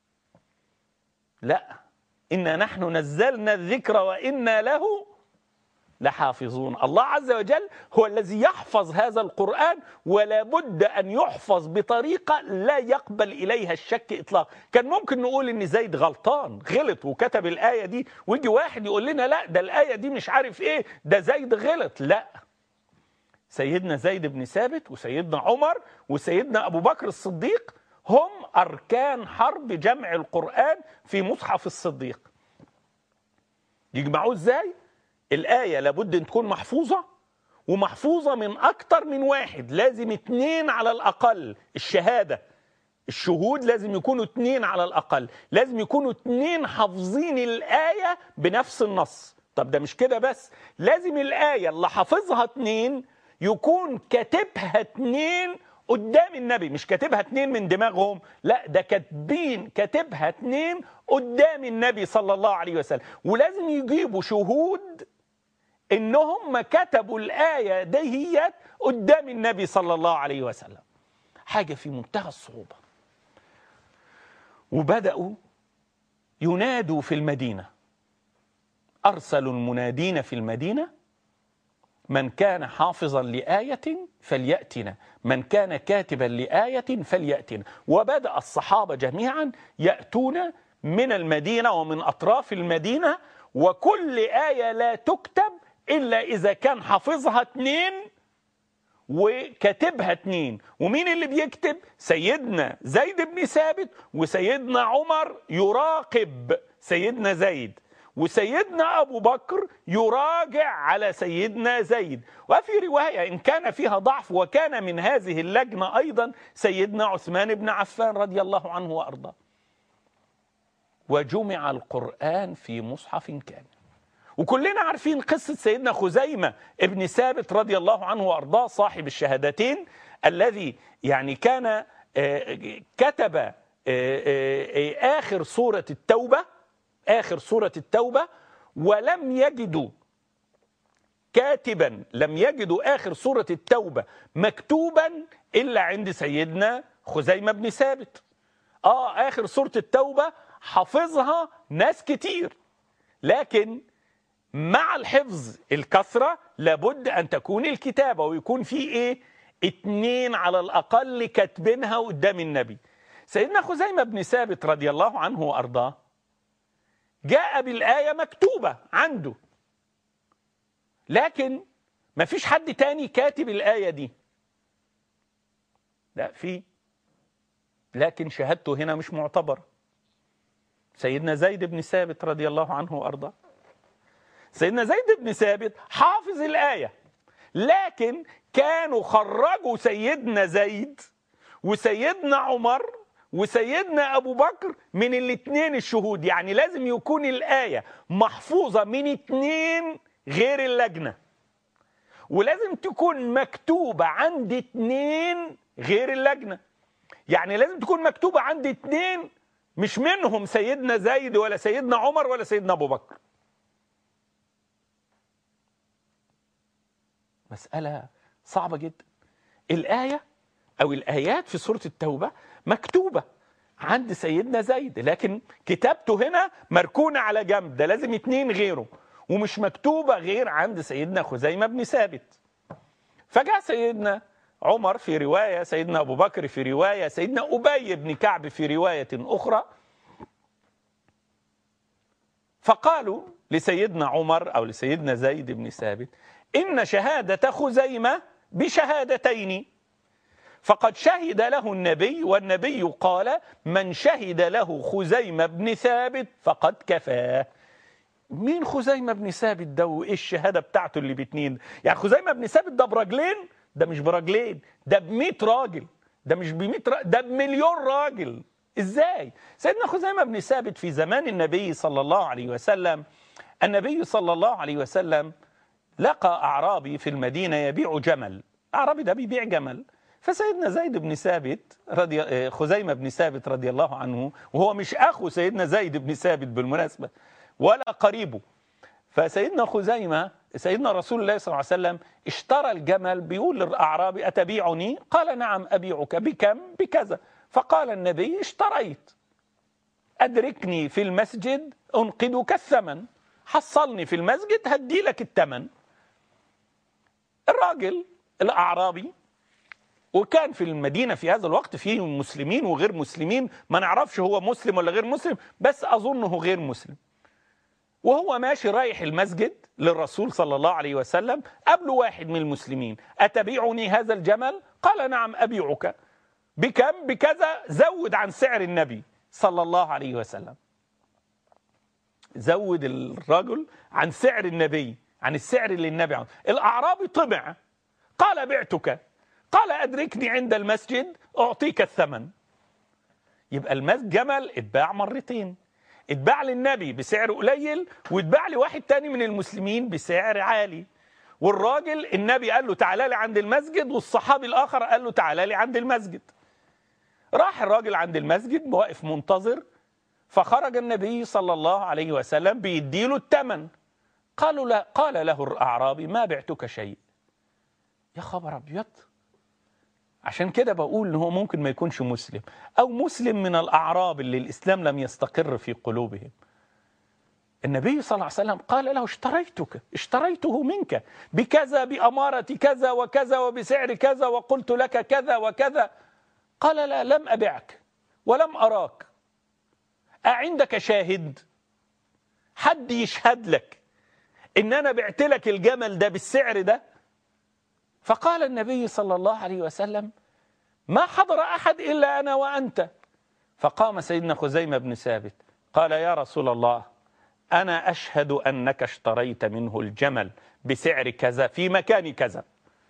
لا إنا نحن نزلنا الذكر وإنا له لحافظون الله عز وجل هو الذي يحفظ هذا القرآن ولا بد أن يحفظ بطريقة لا يقبل إليها الشك إطلاقا كان ممكن نقول إن زيد غلطان غلط وكتب الآية دي ويجي واحد يقول لنا لا ده الآية دي مش عارف إيه ده زيد غلط لا سيدنا زيد بن ثابت وسيدنا عمر وسيدنا أبو بكر الصديق هم أركان حرب جمع القرآن في مصحف الصديق يجمعوه إزاي؟ الآية لابد أن تكون محفوظة ومحفوظة من أكتر من واحد لازم اتنين على الأقل الشهادة الشهود لازم يكونوا اتنين على الأقل لازم يكونوا اتنين حافظين الآية بنفس النص طب ده مش كده بس لازم الآية اللي حافظها اتنين يكون كاتبها اتنين قدام النبي مش كاتبها اتنين من دماغهم لا ده كاتبين كاتبها اتنين قدام النبي صلى الله عليه وسلم ولازم يجيبوا شهود انهم كتبوا الايه دهيت قدام النبي صلى الله عليه وسلم حاجه في منتهى الصعوبه وبدأوا ينادوا في المدينة أرسلوا المنادين في المدينة من كان حافظا لآية فليأتنا من كان كاتبا لآية فليأتنا وبدأ الصحابة جميعا يأتون من المدينة ومن أطراف المدينة وكل آية لا تكتب إلا إذا كان حافظها اتنين وكاتبها اتنين ومين اللي بيكتب سيدنا زيد بن ثابت وسيدنا عمر يراقب سيدنا زيد وسيدنا أبو بكر يراجع على سيدنا زيد وفي رواية إن كان فيها ضعف وكان من هذه اللجنة أيضا سيدنا عثمان بن عفان رضي الله عنه وأرضاه وجمع القرآن في مصحف كامل وكلنا عارفين قصة سيدنا خزيمة ابن ثابت رضي الله عنه وأرضاه صاحب الشهادتين الذي يعني كان كتب آخر سورة التوبة آخر سورة التوبة ولم يجدوا كاتبا لم يجدوا آخر سورة التوبة مكتوبا إلا عند سيدنا خزيمة بن ثابت آه آخر سورة التوبة حافظها ناس كتير لكن مع الحفظ الكثرة لابد أن تكون الكتابة ويكون في إيه اتنين على الأقل كاتبينها قدام النبي سيدنا خزيمة بن ثابت رضي الله عنه وأرضاه جاء بالآية مكتوبة عنده لكن ما فيش حد تاني كاتب الآية دي لا في لكن شهادته هنا مش معتبرة سيدنا زيد بن ثابت رضي الله عنه وأرضاه سيدنا زيد بن ثابت حافظ الآية لكن كانوا خرجوا سيدنا زيد وسيدنا عمر وسيدنا أبو بكر من الاثنين الشهود يعني لازم يكون الآية محفوظة من اثنين غير اللجنة ولازم تكون مكتوبة عند اثنين غير اللجنة يعني لازم تكون مكتوبة عند اثنين مش منهم سيدنا زيد ولا سيدنا عمر ولا سيدنا أبو بكر مسألة صعبة جدا الآية أو الآيات في سورة التوبة مكتوبة عند سيدنا زيد لكن كتابته هنا مركونة على جنب ده لازم اتنين غيره ومش مكتوبة غير عند سيدنا خزيمة بن ثابت فجاء سيدنا عمر في رواية سيدنا أبو بكر في رواية سيدنا أبي بن كعب في رواية أخرى فقالوا لسيدنا عمر أو لسيدنا زيد بن ثابت إن شهادة خزيمة بشهادتين فقد شهد له النبي والنبي قال من شهد له خزيمة بن ثابت فقد كفاه مين خزيمة بن ثابت ده وايه الشهادة بتاعته اللي باتنين يعني خزيمة بن ثابت ده برجلين ده مش برجلين ده بمئة راجل ده مش بمئة راجل ده بمليون راجل ازاي سيدنا خزيمة بن ثابت في زمان النبي صلى الله عليه وسلم النبي صلى الله عليه وسلم لقى أعرابي في المدينة يبيع جمل أعرابي ده بيبيع جمل فسيدنا زيد بن ثابت رضي خزيمة بن ثابت رضي الله عنه وهو مش أخو سيدنا زيد بن ثابت بالمناسبة ولا قريبه فسيدنا خزيمة سيدنا رسول الله صلى الله عليه وسلم اشترى الجمل بيقول للأعرابي أتبيعني قال نعم أبيعك بكم بكذا فقال النبي اشتريت أدركني في المسجد أنقذك الثمن حصلني في المسجد هدي لك الثمن الراجل الأعرابي وكان في المدينة في هذا الوقت فيه مسلمين وغير مسلمين ما نعرفش هو مسلم ولا غير مسلم بس أظنه غير مسلم وهو ماشي رايح المسجد للرسول صلى الله عليه وسلم قبله واحد من المسلمين أتبيعني هذا الجمل قال نعم أبيعك بكم بكذا زود عن سعر النبي صلى الله عليه وسلم زود الرجل عن سعر النبي عن السعر اللي النبي عنه الأعرابي طمع قال بعتك قال أدركني عند المسجد أعطيك الثمن يبقى المسجد جمل اتباع مرتين اتباع للنبي بسعر قليل واتباع لواحد تاني من المسلمين بسعر عالي والراجل النبي قال له تعالى لي عند المسجد والصحابي الآخر قال له تعالى لي عند المسجد راح الراجل عند المسجد واقف منتظر فخرج النبي صلى الله عليه وسلم بيديله الثمن قالوا لا قال له الأعرابي ما بعتك شيء يا خبر أبيض عشان كده بقول ان هو ممكن ما يكونش مسلم او مسلم من الاعراب اللي الاسلام لم يستقر في قلوبهم النبي صلى الله عليه وسلم قال له اشتريتك اشتريته منك بكذا بأمارة كذا وكذا وبسعر كذا وقلت لك كذا وكذا قال لا لم أبعك ولم أراك أعندك شاهد حد يشهد لك إن أنا بعت لك الجمل ده بالسعر ده فقال النبي صلى الله عليه وسلم ما حضر أحد إلا أنا وأنت فقام سيدنا خزيمة بن ثابت قال يا رسول الله أنا أشهد أنك اشتريت منه الجمل بسعر كذا في مكان كذا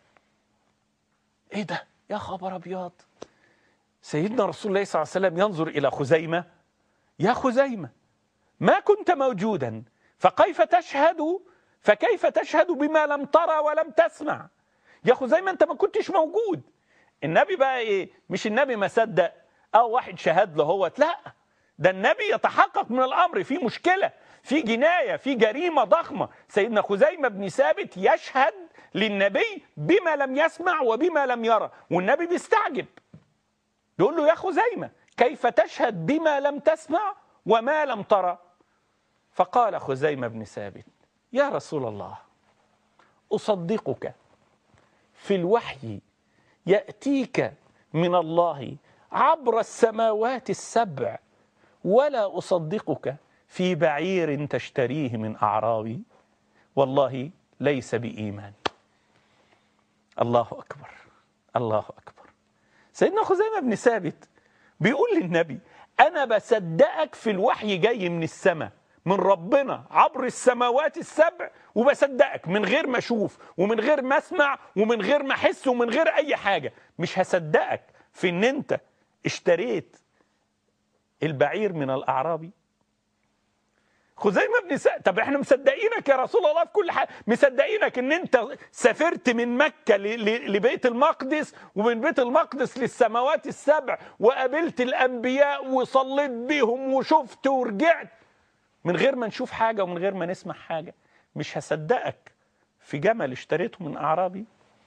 إيه ده يا خبر أبيض سيدنا رسول الله صلى الله عليه وسلم ينظر إلى خزيمة يا خزيمة ما كنت موجودا فكيف تشهد فكيف تشهد بما لم ترى ولم تسمع يا خزيمة أنت ما كنتش موجود النبي بقى إيه مش النبي ما صدق أو واحد شهد له هو لا ده النبي يتحقق من الأمر في مشكلة في جناية في جريمة ضخمة سيدنا خزيمة بن ثابت يشهد للنبي بما لم يسمع وبما لم يرى والنبي بيستعجب يقول له يا خزيمة كيف تشهد بما لم تسمع وما لم ترى فقال خزيمة بن ثابت يا رسول الله أصدقك في الوحي يأتيك من الله عبر السماوات السبع ولا أصدقك في بعير تشتريه من أعرابي والله ليس بإيمان الله أكبر الله أكبر سيدنا خزيمة بن ثابت بيقول للنبي أنا بصدقك في الوحي جاي من السماء من ربنا عبر السماوات السبع وبصدقك من غير ما اشوف ومن غير ما اسمع ومن غير ما احس ومن غير اي حاجه مش هصدقك في ان انت اشتريت البعير من الاعرابي خزيمه بن سا... طب احنا مصدقينك يا رسول الله في كل حاجه مصدقينك ان انت سافرت من مكه ل... ل... لبيت المقدس ومن بيت المقدس للسماوات السبع وقابلت الانبياء وصليت بيهم وشفت ورجعت من غير ما نشوف حاجه ومن غير ما نسمع حاجه مش هصدقك في جمل اشتريته من اعرابي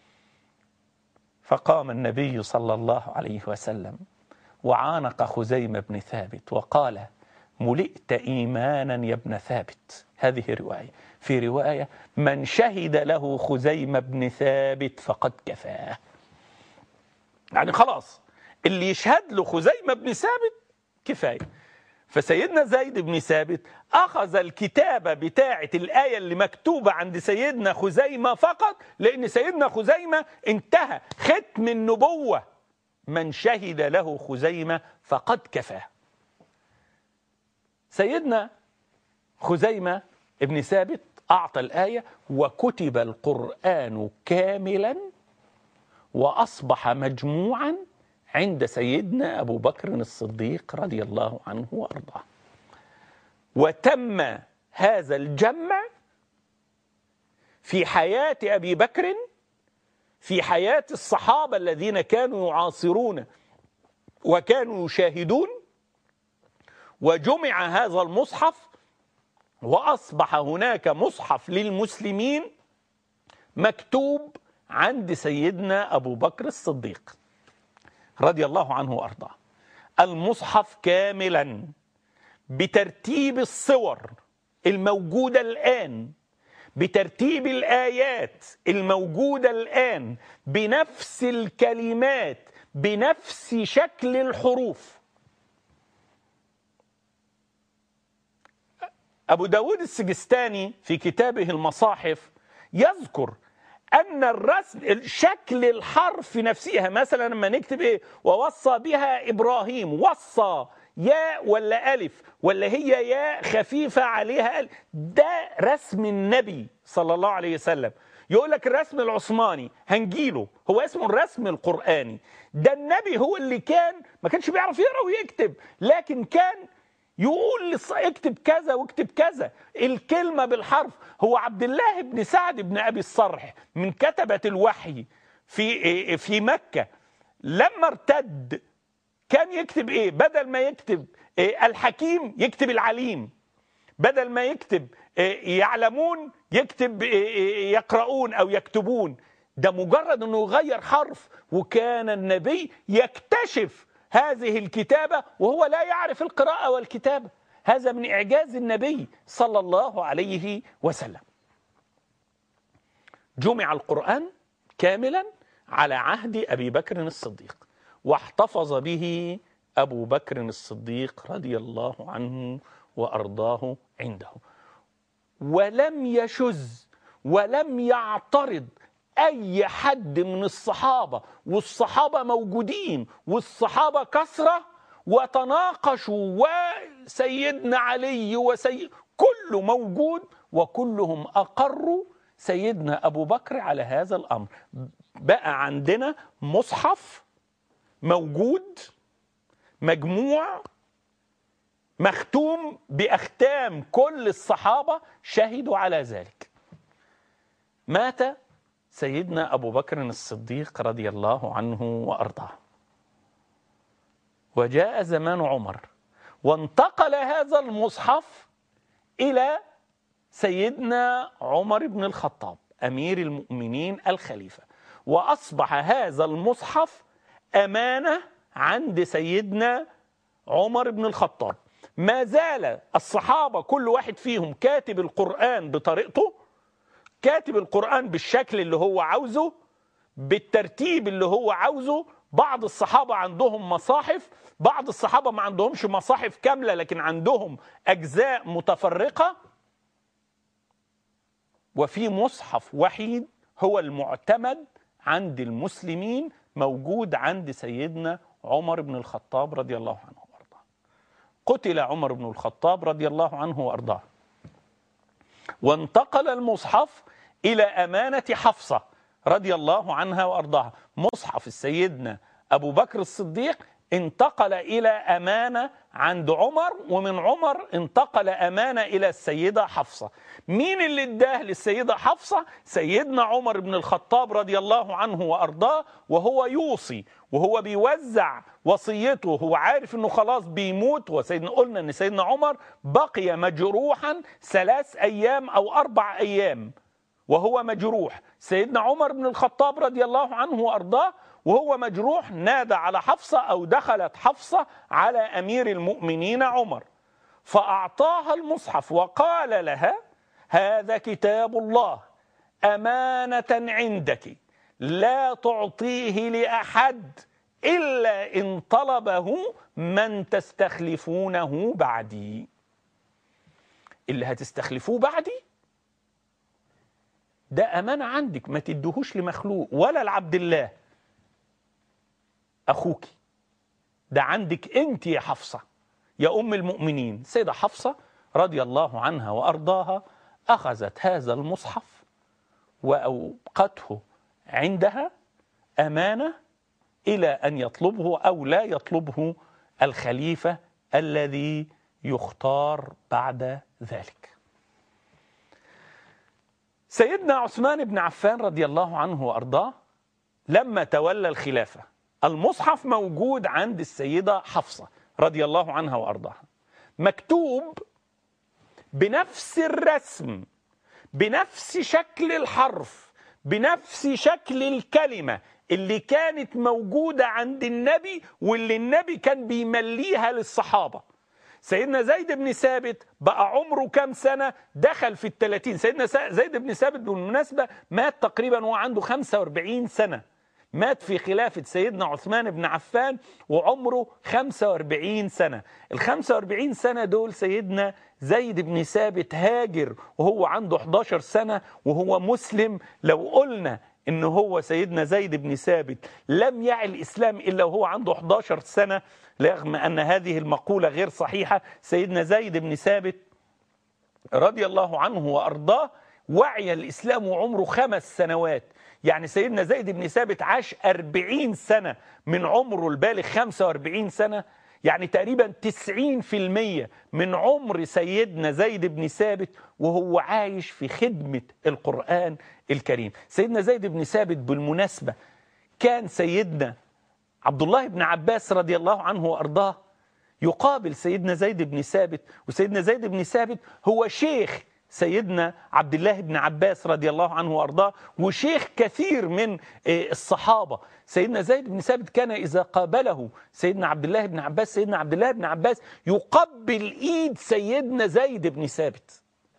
فقام النبي صلى الله عليه وسلم وعانق خزيمه بن ثابت وقال ملئت ايمانا يا ابن ثابت هذه روايه في روايه من شهد له خزيمه بن ثابت فقد كفاه يعني خلاص اللي يشهد له خزيمه بن ثابت كفايه فسيدنا زيد بن ثابت اخذ الكتابه بتاعه الايه اللي مكتوبه عند سيدنا خزيمه فقط لان سيدنا خزيمه انتهى ختم النبوه من شهد له خزيمه فقد كفاه سيدنا خزيمة ابن ثابت أعطى الآية وكتب القرآن كاملا وأصبح مجموعا عند سيدنا أبو بكر الصديق رضي الله عنه وأرضاه وتم هذا الجمع في حياة أبي بكر في حياة الصحابة الذين كانوا يعاصرون وكانوا يشاهدون وجمع هذا المصحف واصبح هناك مصحف للمسلمين مكتوب عند سيدنا ابو بكر الصديق رضي الله عنه وارضاه المصحف كاملا بترتيب الصور الموجوده الان بترتيب الايات الموجوده الان بنفس الكلمات بنفس شكل الحروف أبو داود السجستاني في كتابه المصاحف يذكر أن الرسم شكل الحرف نفسها مثلا لما نكتب إيه ووصى بها إبراهيم وصى ياء ولا ألف ولا هي ياء خفيفة عليها ألف ده رسم النبي صلى الله عليه وسلم يقول لك الرسم العثماني هنجيله هو اسمه الرسم القرآني ده النبي هو اللي كان ما كانش بيعرف يقرأ ويكتب لكن كان يقول اكتب كذا واكتب كذا الكلمة بالحرف هو عبد الله بن سعد بن أبي الصرح من كتبة الوحي في في مكة لما ارتد كان يكتب ايه بدل ما يكتب إيه الحكيم يكتب العليم بدل ما يكتب إيه يعلمون يكتب إيه يقرؤون او يكتبون ده مجرد انه يغير حرف وكان النبي يكتشف هذه الكتابه وهو لا يعرف القراءه والكتابه هذا من اعجاز النبي صلى الله عليه وسلم جمع القران كاملا على عهد ابي بكر الصديق واحتفظ به ابو بكر الصديق رضي الله عنه وارضاه عنده ولم يشذ ولم يعترض اي حد من الصحابه والصحابه موجودين والصحابه كثره وتناقشوا وسيدنا علي وسيد كله موجود وكلهم اقروا سيدنا ابو بكر على هذا الامر بقى عندنا مصحف موجود مجموع مختوم باختام كل الصحابه شهدوا على ذلك مات سيدنا ابو بكر الصديق رضي الله عنه وارضاه وجاء زمان عمر وانتقل هذا المصحف الى سيدنا عمر بن الخطاب امير المؤمنين الخليفه واصبح هذا المصحف امانه عند سيدنا عمر بن الخطاب ما زال الصحابه كل واحد فيهم كاتب القران بطريقته كاتب القران بالشكل اللي هو عاوزه بالترتيب اللي هو عاوزه بعض الصحابه عندهم مصاحف بعض الصحابه ما عندهمش مصاحف كامله لكن عندهم اجزاء متفرقه وفي مصحف وحيد هو المعتمد عند المسلمين موجود عند سيدنا عمر بن الخطاب رضي الله عنه وارضاه قتل عمر بن الخطاب رضي الله عنه وارضاه وانتقل المصحف الى امانه حفصه رضي الله عنها وارضاها مصحف سيدنا ابو بكر الصديق انتقل الى امانه عند عمر ومن عمر انتقل امانه الى السيده حفصه مين اللي اداه للسيده حفصه سيدنا عمر بن الخطاب رضي الله عنه وارضاه وهو يوصي وهو بيوزع وصيته هو عارف انه خلاص بيموت وسيدنا قلنا ان سيدنا عمر بقي مجروحا ثلاث ايام او اربع ايام وهو مجروح سيدنا عمر بن الخطاب رضي الله عنه وارضاه وهو مجروح نادى على حفصه او دخلت حفصه على امير المؤمنين عمر فاعطاها المصحف وقال لها هذا كتاب الله امانه عندك لا تعطيه لاحد الا ان طلبه من تستخلفونه بعدي اللي هتستخلفوه بعدي ده امانه عندك ما تدهوش لمخلوق ولا لعبد الله اخوك ده عندك انت يا حفصه يا ام المؤمنين سيده حفصه رضي الله عنها وارضاها اخذت هذا المصحف واوقته عندها امانه الى ان يطلبه او لا يطلبه الخليفه الذي يختار بعد ذلك سيدنا عثمان بن عفان رضي الله عنه وارضاه لما تولى الخلافه المصحف موجود عند السيده حفصه رضي الله عنها وارضاها مكتوب بنفس الرسم بنفس شكل الحرف بنفس شكل الكلمه اللي كانت موجوده عند النبي واللي النبي كان بيمليها للصحابه سيدنا زيد بن ثابت بقى عمره كام سنة دخل في الثلاثين سيدنا زيد بن ثابت بالمناسبة مات تقريبا وهو عنده 45 سنة مات في خلافة سيدنا عثمان بن عفان وعمره 45 سنة ال 45 سنة دول سيدنا زيد بن ثابت هاجر وهو عنده 11 سنة وهو مسلم لو قلنا ان هو سيدنا زيد بن ثابت لم يعي الاسلام الا وهو عنده 11 سنه رغم ان هذه المقوله غير صحيحه سيدنا زيد بن ثابت رضي الله عنه وارضاه وعي الاسلام وعمره خمس سنوات يعني سيدنا زيد بن ثابت عاش 40 سنه من عمره البالغ 45 سنه يعني تقريبا 90% من عمر سيدنا زيد بن ثابت وهو عايش في خدمة القرآن الكريم سيدنا زيد بن ثابت بالمناسبة كان سيدنا عبد الله بن عباس رضي الله عنه وأرضاه يقابل سيدنا زيد بن ثابت وسيدنا زيد بن ثابت هو شيخ سيدنا عبد الله بن عباس رضي الله عنه وارضاه وشيخ كثير من الصحابه سيدنا زيد بن ثابت كان اذا قابله سيدنا عبد الله بن عباس سيدنا عبد الله بن عباس يقبل ايد سيدنا زيد بن ثابت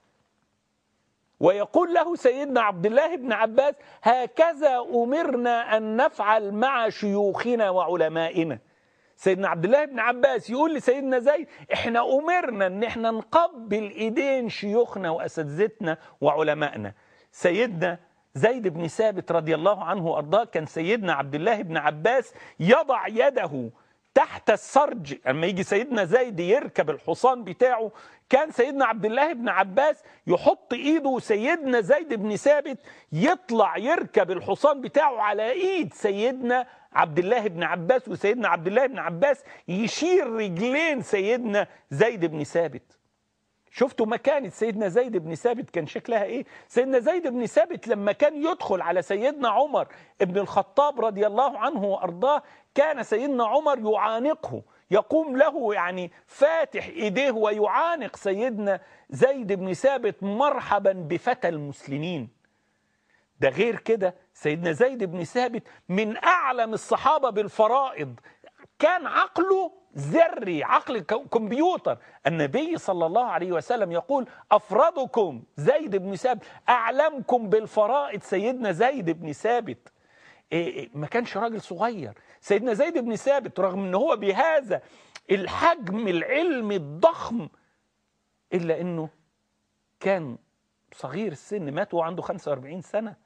ويقول له سيدنا عبد الله بن عباس هكذا امرنا ان نفعل مع شيوخنا وعلمائنا سيدنا عبد الله بن عباس يقول لسيدنا زيد احنا امرنا ان احنا نقبل ايدين شيوخنا واساتذتنا وعلمائنا سيدنا زيد بن ثابت رضي الله عنه وارضاه كان سيدنا عبد الله بن عباس يضع يده تحت السرج لما يجي سيدنا زيد يركب الحصان بتاعه كان سيدنا عبد الله بن عباس يحط ايده سيدنا زيد بن ثابت يطلع يركب الحصان بتاعه على ايد سيدنا عبد الله بن عباس وسيدنا عبد الله بن عباس يشير رجلين سيدنا زيد بن ثابت شفتوا مكانة سيدنا زيد بن ثابت كان شكلها ايه سيدنا زيد بن ثابت لما كان يدخل على سيدنا عمر ابن الخطاب رضي الله عنه وارضاه كان سيدنا عمر يعانقه يقوم له يعني فاتح ايديه ويعانق سيدنا زيد بن ثابت مرحبا بفتى المسلمين ده غير كده سيدنا زيد بن ثابت من اعلم الصحابه بالفرائض كان عقله ذري عقل كمبيوتر النبي صلى الله عليه وسلم يقول افرضكم زيد بن ثابت اعلمكم بالفرائض سيدنا زيد بن ثابت إيه ما كانش راجل صغير سيدنا زيد بن ثابت رغم ان هو بهذا الحجم العلمي الضخم الا انه كان صغير السن مات وهو عنده 45 سنه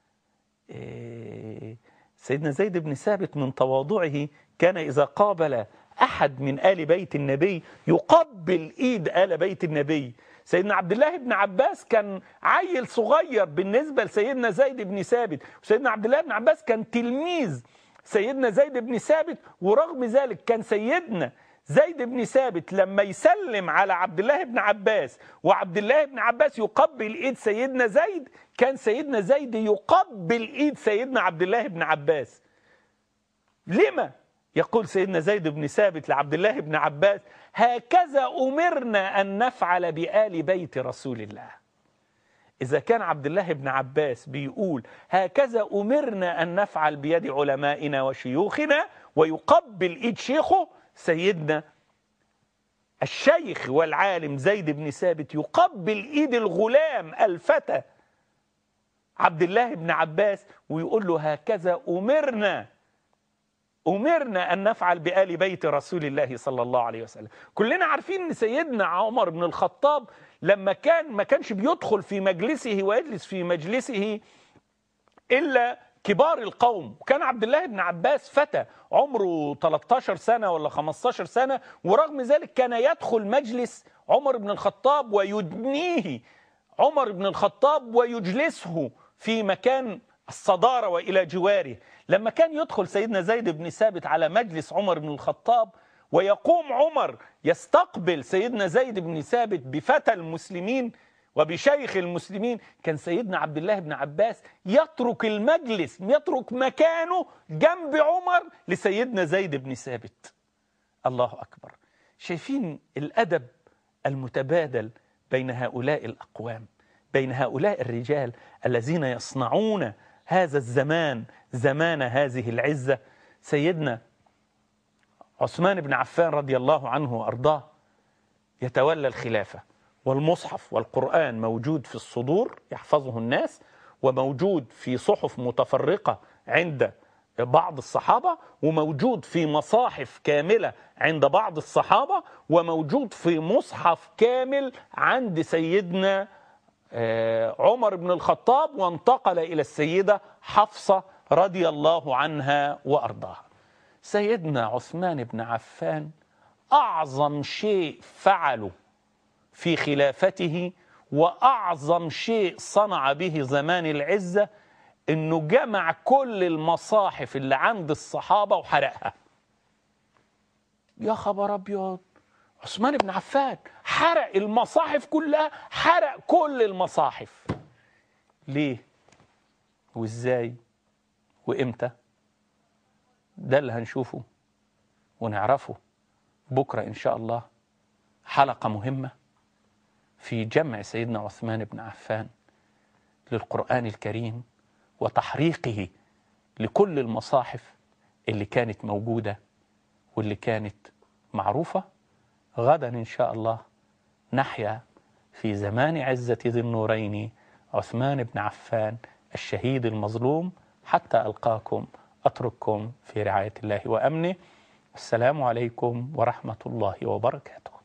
إيه سيدنا زيد بن ثابت من تواضعه كان اذا قابل احد من ال بيت النبي يقبل ايد ال بيت النبي سيدنا عبد الله بن عباس كان عيل صغير بالنسبه لسيدنا زيد بن ثابت وسيدنا عبد الله بن عباس كان تلميذ سيدنا زيد بن ثابت ورغم ذلك كان سيدنا زيد بن ثابت لما يسلم على عبد الله بن عباس وعبد الله بن عباس يقبل ايد سيدنا زيد كان سيدنا زيد يقبل ايد سيدنا عبد الله بن عباس لما يقول سيدنا زيد بن ثابت لعبد الله بن عباس هكذا امرنا ان نفعل بال بيت رسول الله اذا كان عبد الله بن عباس بيقول هكذا امرنا ان نفعل بيد علمائنا وشيوخنا ويقبل ايد شيخه سيدنا الشيخ والعالم زيد بن ثابت يقبل ايد الغلام الفتى عبد الله بن عباس ويقول له هكذا امرنا أمرنا أن نفعل بآل بيت رسول الله صلى الله عليه وسلم كلنا عارفين أن سيدنا عمر بن الخطاب لما كان ما كانش بيدخل في مجلسه ويجلس في مجلسه إلا كبار القوم وكان عبد الله بن عباس فتى عمره 13 سنة ولا 15 سنة ورغم ذلك كان يدخل مجلس عمر بن الخطاب ويدنيه عمر بن الخطاب ويجلسه في مكان الصدارة وإلى جواره لما كان يدخل سيدنا زيد بن ثابت على مجلس عمر بن الخطاب ويقوم عمر يستقبل سيدنا زيد بن ثابت بفتى المسلمين وبشيخ المسلمين كان سيدنا عبد الله بن عباس يترك المجلس يترك مكانه جنب عمر لسيدنا زيد بن ثابت الله أكبر شايفين الأدب المتبادل بين هؤلاء الأقوام بين هؤلاء الرجال الذين يصنعون هذا الزمان زمان هذه العزة سيدنا عثمان بن عفان رضي الله عنه وأرضاه يتولى الخلافة والمصحف والقرآن موجود في الصدور يحفظه الناس وموجود في صحف متفرقة عند بعض الصحابة وموجود في مصاحف كاملة عند بعض الصحابة وموجود في مصحف كامل عند سيدنا عمر بن الخطاب وانتقل إلى السيدة حفصة رضي الله عنها وأرضاها سيدنا عثمان بن عفان أعظم شيء فعله في خلافته وأعظم شيء صنع به زمان العزة أنه جمع كل المصاحف اللي عند الصحابة وحرقها يا خبر أبيض عثمان بن عفان حرق المصاحف كلها حرق كل المصاحف ليه وازاي وامتى ده اللي هنشوفه ونعرفه بكرة إن شاء الله حلقة مهمة في جمع سيدنا عثمان بن عفان للقرآن الكريم وتحريقه لكل المصاحف اللي كانت موجودة واللي كانت معروفة غدا إن شاء الله نحيا في زمان عزة ذي النورين عثمان بن عفان الشهيد المظلوم حتى ألقاكم أترككم في رعاية الله وأمنه السلام عليكم ورحمة الله وبركاته